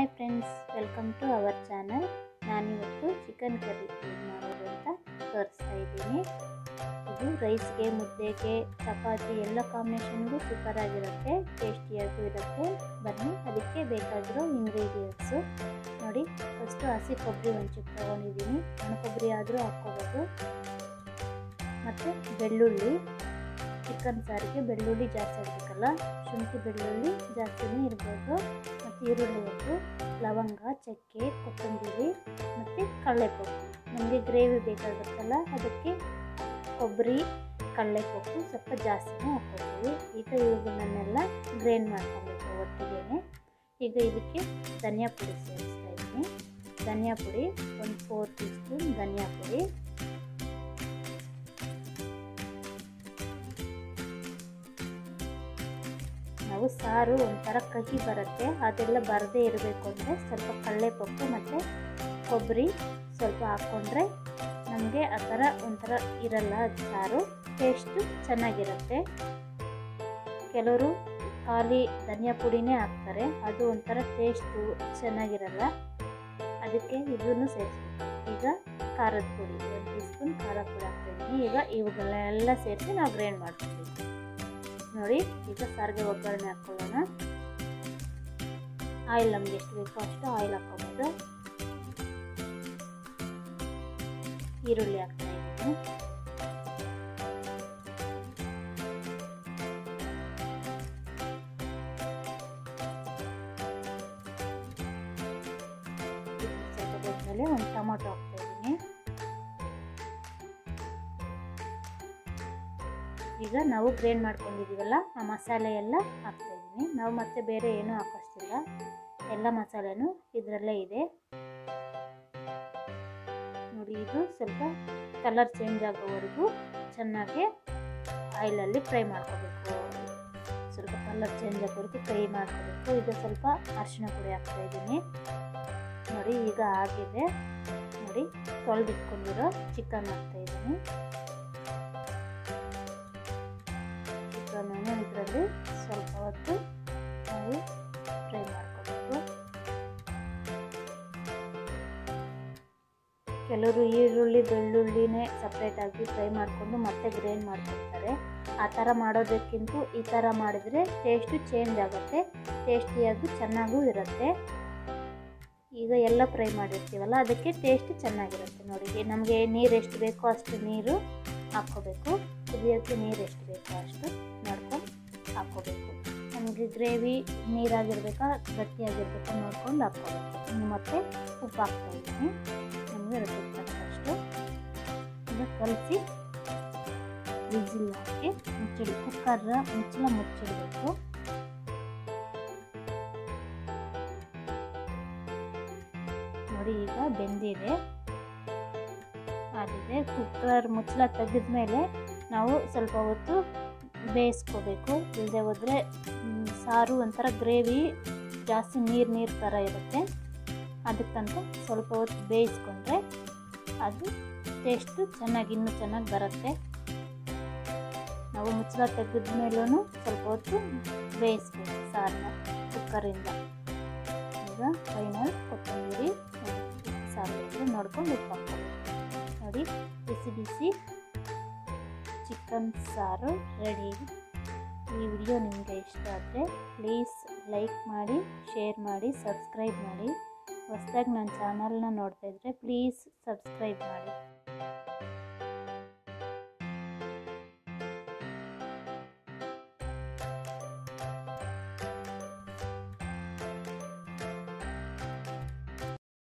hi friends welcome to our channel ನಾನಿವತ್ತು chicken curry ಮಾಡೋದು ಅಂತ ತೋರಿಸ್ತಾ ಇದ್ದೀನಿ ಇದು ರೈಸ್ಗೆ ಮುದ್ದೆಗೆ ಚಪಾತಿ ಎಲ್ಲ ಕಾಂಬಿನೇಷನ್ಗೂ ಸೂಪರ್ ಆಗಿರುತ್ತೆ ಟೇಸ್ಟಿಯಾಗೂ ಇರುತ್ತೆ ಬನ್ನಿ ಅದಕ್ಕೆ ಬೇಕಾಗಿರೋ ಇಂಗ್ರೀಡಿಯೆಂಟ್ಸು ನೋಡಿ ಫಸ್ಟು ಹಸಿ ಕೊಬ್ಬರಿ ಒಂಚೂರು ತೊಗೊಂಡಿದ್ದೀನಿ ಒಣ ಕೊಬ್ಬರಿ ಆದರೂ ಹಾಕ್ಕೋಬೋದು ಮತ್ತು ಬೆಳ್ಳುಳ್ಳಿ ಚಿಕನ್ ಸಾರಿಗೆ ಬೆಳ್ಳುಳ್ಳಿ ಜಾಸ್ತಿ ಆಗಬೇಕಲ್ಲ ಶುಂಠಿ ಬೆಳ್ಳುಳ್ಳಿ ಜಾಸ್ತಿನೇ ಇರ್ಬೋದು ಮತ್ತು ಈರುಳ್ಳಿ ಒಂದು ಲವಂಗ ಚಕ್ಕೆ ಕೊತ್ತಂಬರಿ ಮತ್ತು ಕಡಲೆಪಪ್ಪು ನಮಗೆ ಗ್ರೇವಿ ಬೇಕಾಗುತ್ತಲ್ಲ ಅದಕ್ಕೆ ಕೊಬ್ಬರಿ ಕಡಲೆಪಪ್ಪು ಸ್ವಲ್ಪ ಜಾಸ್ತಿನೇ ಹಾಕ್ಕೊಳ್ತೀವಿ ಈಗ ಇವುಗಳನ್ನೆಲ್ಲ ಗ್ರೈಂಡ್ ಮಾಡ್ಕೊಬೇಕು ಒಟ್ಟಿಗೆ ಈಗ ಇದಕ್ಕೆ ಧನಿಯಾ ಪುಡಿ ಸೇರಿಸ್ತಾ ಇದ್ದೀನಿ ಧನಿಯಾ ಪುಡಿ ಒಂದು ಫೋರ್ ಟೀ ಸ್ಪೂನ್ ಧನಿಯಾ ಪುಡಿ ನಾವು ಸಾರು ಒಂಥರ ಕಹಿ ಬರುತ್ತೆ ಅದೆಲ್ಲ ಬರದೇ ಇರಬೇಕು ಅಂದರೆ ಸ್ವಲ್ಪ ಕಡಲೆಪಪ್ಪು ಮತ್ತು ಕೊಬ್ಬರಿ ಸ್ವಲ್ಪ ಹಾಕ್ಕೊಂಡ್ರೆ ನಮಗೆ ಆ ಥರ ಒಂಥರ ಇರಲ್ಲ ಸಾರು ಟೇಸ್ಟು ಚೆನ್ನಾಗಿರುತ್ತೆ ಕೆಲವರು ಖಾಲಿ ಧನಿಯಾ ಪುಡಿನೇ ಹಾಕ್ತಾರೆ ಅದು ಒಂಥರ ಟೇಸ್ಟು ಚೆನ್ನಾಗಿರಲ್ಲ ಅದಕ್ಕೆ ಇದನ್ನು ಸೇರಿಸ್ಬೇಕು ಈಗ ಖಾರದ ಪುಡಿ ಒಂದು ಟೀ ಸ್ಪೂನ್ ಖಾರದ ಪುಡಿ ಹಾಕ್ತಾಯಿದ್ದೀನಿ ಈಗ ಇವುಗಳನ್ನೆಲ್ಲ ಸೇರಿಸಿ ನಾವು ಗ್ರೈಂಡ್ ಮಾಡ್ಕೊತೀವಿ ನೋಡಿ ಈಗ ಸಾರಿಗೆ ಒಗ್ಗರಣೆ ಹಾಕ್ಕೊಳ್ಳೋಣ ಆಯಿಲ್ ನಮ್ಗೆ ಎಷ್ಟು ಬೇಕೋ ಅಷ್ಟು ಆಯಿಲ್ ಹಾಕ್ಕೊಬೋದು ಈರುಳ್ಳಿ ಹಾಕ್ತಾ ಇದ್ದೀನಿ ಸ್ವಲ್ಪ ಬೇಕಮೇಲೆ ಒಂದು ಟೊಮೊಟೊ ಹಾಕ್ತಾ ಇದ್ದೀನಿ ಈಗ ನಾವು ಗ್ರೈಂಡ್ ಮಾಡ್ಕೊಂಡಿದ್ದೀವಲ್ಲ ಆ ಮಸಾಲೆ ಎಲ್ಲ ಹಾಕ್ತಾಯಿದ್ದೀನಿ ನಾವು ಮತ್ತೆ ಬೇರೆ ಏನೂ ಹಾಕೋಷ್ಟಿಲ್ಲ ಎಲ್ಲ ಮಸಾಲೆನೂ ಇದರಲ್ಲೇ ಇದೆ ನೋಡಿ ಇದು ಸ್ವಲ್ಪ ಕಲರ್ ಚೇಂಜ್ ಆಗೋವರೆಗೂ ಚೆನ್ನಾಗಿ ಆಯಿಲಲ್ಲಿ ಫ್ರೈ ಮಾಡ್ಕೋಬೇಕು ಸ್ವಲ್ಪ ಕಲರ್ ಚೇಂಜ್ ಆಗೋವರೆಗೂ ಫ್ರೈ ಮಾಡ್ಕೋಬೇಕು ಈಗ ಸ್ವಲ್ಪ ಅರಿಶಿನ ಪುಡಿ ಹಾಕ್ತಾಯಿದ್ದೀನಿ ನೋಡಿ ಈಗ ಆಗಿದೆ ನೋಡಿ ತೊಳೆದಿಟ್ಕೊಂಡಿರೋ ಚಿಕನ್ ಹಾಕ್ತಾಯಿದ್ದೀನಿ ಚಿಕನನ್ನು ಇದರಲ್ಲಿ ಸ್ವಲ್ಪ ಹೊತ್ತು ನಾವು ಫ್ರೈ ಮಾಡ್ಕೋಬೇಕು ಕೆಲವರು ಈರುಳ್ಳಿ ಬೆಳ್ಳುಳ್ಳಿನೇ ಸಪ್ರೇಟಾಗಿ ಫ್ರೈ ಮಾಡಿಕೊಂಡು ಮತ್ತೆ ಗ್ರೈಂಡ್ ಮಾಡ್ಕೊಳ್ತಾರೆ ಆ ಥರ ಮಾಡೋದಕ್ಕಿಂತ ಈ ಥರ ಮಾಡಿದರೆ ಟೇಸ್ಟು ಚೇಂಜ್ ಆಗುತ್ತೆ ಟೇಸ್ಟಿಯಾಗಿ ಚೆನ್ನಾಗೂ ಇರುತ್ತೆ ಈಗ ಎಲ್ಲ ಫ್ರೈ ಮಾಡಿರ್ತೀವಲ್ಲ ಅದಕ್ಕೆ ಟೇಸ್ಟ್ ಚೆನ್ನಾಗಿರುತ್ತೆ ನೋಡಿ ನಮಗೆ ನೀರು ಎಷ್ಟು ಬೇಕೋ ಅಷ್ಟು ನೀರು ಹಾಕ್ಕೋಬೇಕು ಕುದಿಯೋಕ್ಕೆ ನೀರು ಎಷ್ಟು ಬೇಕೋ ಅಷ್ಟು ನೋಡ್ಕೊಂಡು ಹಾಕ್ಕೋಬೇಕು ನಮಗೆ ಗ್ರೇವಿ ನೀರಾಗಿರ್ಬೇಕಾ ಗಟ್ಟಿಯಾಗಿರ್ಬೇಕಾ ನೋಡ್ಕೊಂಡು ಹಾಕ್ಕೋಬೇಕು ಮತ್ತು ಉಪ್ಪು ಹಾಕ್ತಾಯಿದ್ದೀನಿ ನಮಗೆ ರುಚಿಗೆ ತಕ್ಕಷ್ಟು ಈಗ ಕಲಸಿ ವಿಸಿಲ್ ಹಾಕಿ ಮುಚ್ಚಿಡಿ ಕುಕ್ಕರ್ ಮುಚ್ಚಲ ಮುಚ್ಚಿಡಬೇಕು ನೋಡಿ ಈಗ ಬೆಂದಿದೆ ಆಗಿದೆ ಕುಕ್ಕರ್ ಮುಚ್ಚಳ ತೆಗೆದ ಮೇಲೆ ನಾವು ಸ್ವಲ್ಪ ಹೊತ್ತು ಬೇಯಿಸ್ಕೋಬೇಕು ಇಲ್ಲದೆ ಹೋದರೆ ಸಾರು ಒಂಥರ ಗ್ರೇವಿ ಜಾಸ್ತಿ ನೀರು ನೀರು ಥರ ಇರುತ್ತೆ ಅದಕ್ಕಂತ ಸ್ವಲ್ಪ ಹೊತ್ತು ಬೇಯಿಸ್ಕೊಂಡ್ರೆ ಅದು ಟೇಸ್ಟು ಚೆನ್ನಾಗಿ ಇನ್ನೂ ಚೆನ್ನಾಗಿ ಬರುತ್ತೆ ನಾವು ಮುಚ್ಚಳ ತೆಗೆದ ಮೇಲೂ ಸ್ವಲ್ಪ ಹೊತ್ತು ಬೇಯಿಸ್ಬೇಕು ಸಾರನ್ನ ಕುಕ್ಕರಿಂದ ಈಗ ಫೈನಲ್ ಕೊತ್ತಂಬರಿ ಸಾರು ನೋಡ್ಕೊಂಡು ಉಪ್ಪು ಹಾಕ್ಬೇಕು ನೋಡಿ ಬಿಸಿ ಬಿಸಿ ಚಿಕನ್ ಸಾರು ರೆಡಿ ಈ ವಿಡಿಯೋ ನಿಮಗೆ ಇಷ್ಟ ಆದರೆ ಪ್ಲೀಸ್ ಲೈಕ್ ಮಾಡಿ ಶೇರ್ ಮಾಡಿ ಸಬ್ಸ್ಕ್ರೈಬ್ ಮಾಡಿ ಹೊಸದಾಗಿ ನನ್ನ ಚಾನಲ್ನ ನೋಡ್ತಾ ಇದ್ದರೆ ಪ್ಲೀಸ್ ಸಬ್ಸ್ಕ್ರೈಬ್ ಮಾಡಿ